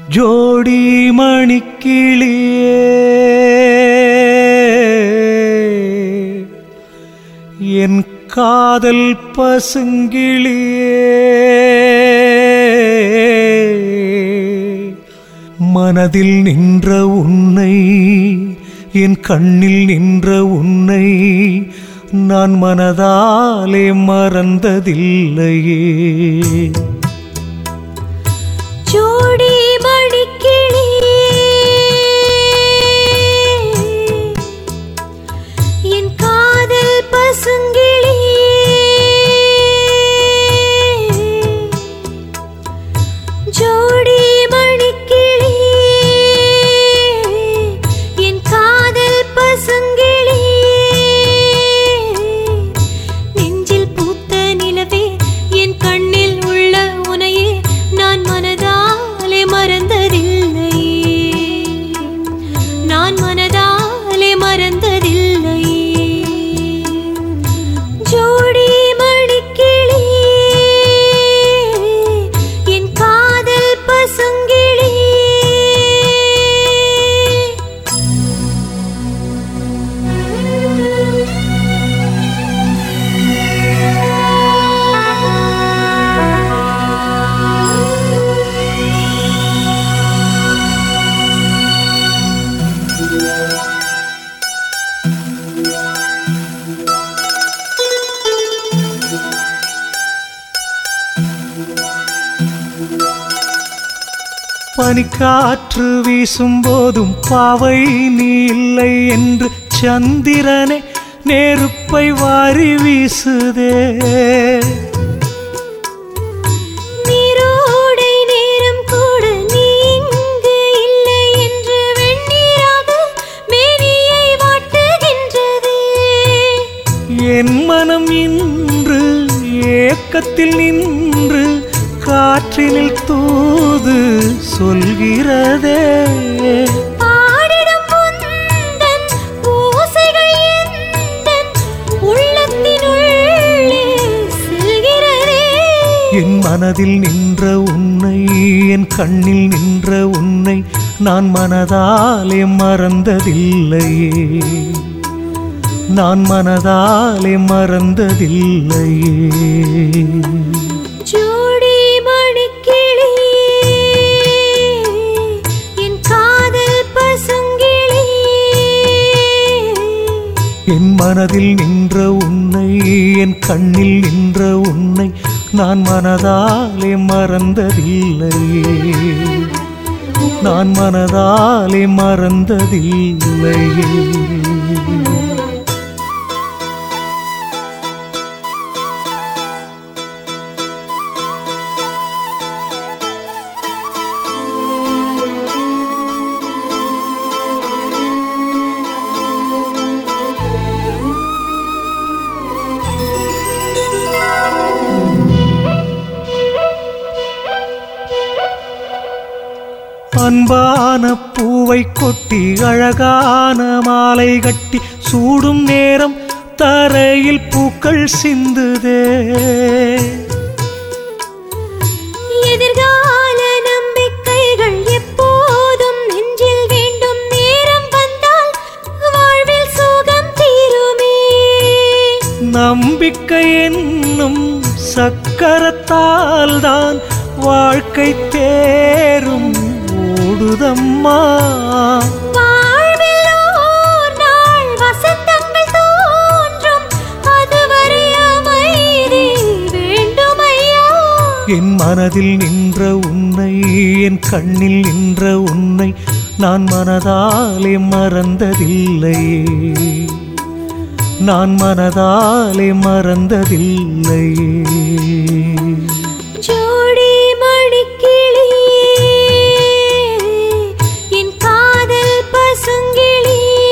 ஜோடி மணிக்கிளியே என் காதல் பசுங்கிளியே மனதில் நின்ற உன்னை என் கண்ணில் நின்ற உன்னை நான் மனதாலே மறந்ததில்லையே ஜோடி மணிக்கிளியே என் காதல் பசுங்கிளியே ஜோடி மணிக்கிளியே என் காதல் பசுங்கிளியே நெஞ்சில் பூத்த நிலவே என் கண்ணில் உள்ள உனையே நான் மனதாலே மறந்ததில்லையே நான் மனதாலே மறந்ததில்லையே ஜோடி மணிக்கிளியே என் காதல் பசுங்கிளியே பனிக்காற்று வீசும் போதும் பாவை நீ இல்லை என்று சந்திரனே நெருப்பை வாரி வீசுதே நீரோடை நேரம் கூட நீ இங்கு இல்லை என்று வெண்ணீராக மேனியை வாட்டுகின்றது என் மனம் இன்று ஏக்கத்தில் நின்று காற்றினில் தூது சொல்கிறதே பாடிடும் உந்தன் ஓசைகள் எந்தன் உள்ளத்தினுள்ளே செல்கிறதே என் மனதில் நின்ற உன்னை என் கண்ணில் நின்ற உன்னை நான் மனதாலே மறந்ததில்லையே நான் மனதாலே மறந்ததில்லையே ஜோடி மணிக்கிளியே என் காதல் பசுங்கிளியே என் மனதில் நின்ற உன்னை என் கண்ணில் நின்ற உன்னை நான் மனதாலே மறந்ததில்லையே நான் மனதாலே மறந்ததில்லையே அன்பான பூவை கொட்டி அழகான மாலை கட்டி சூடும் நேரம் தரையில் பூக்கள் சிந்துதே எதிர்கால நம்பிக்கைகள் எப்போதும் நெஞ்சில் வேண்டும் நேரம் வந்தால் வாழ்வில் சுகம் தீருமே நம்பிக்கை என்னும் சக்கரத்தால் தான் வாழ்க்கை தேரும் ஓடுதம்மா வாழ்வில் ஓர் நாள் வசந்தங்கள் தோன்றும் அதுவரை அமைதி வேண்டுமையா என் மனதில் நின்ற உன்னை என் கண்ணில் நின்ற உன்னை நான் மனதாலே மறந்ததில்லையே நான் மனதாலே மறந்ததில்லையே ஜோடி மணிக்கிளியே என் காதல் பசுங்கிளியே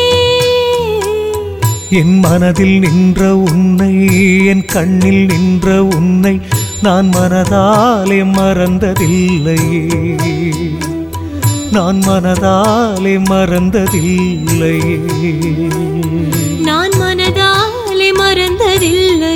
என் மனதில் நின்ற உன்னை என் கண்ணில் நின்ற உன்னை நான் மனதாலே மறந்ததில்லையே நான் மனதாலே மறந்ததில்லையே நான் மனதாலே மறந்ததில்லை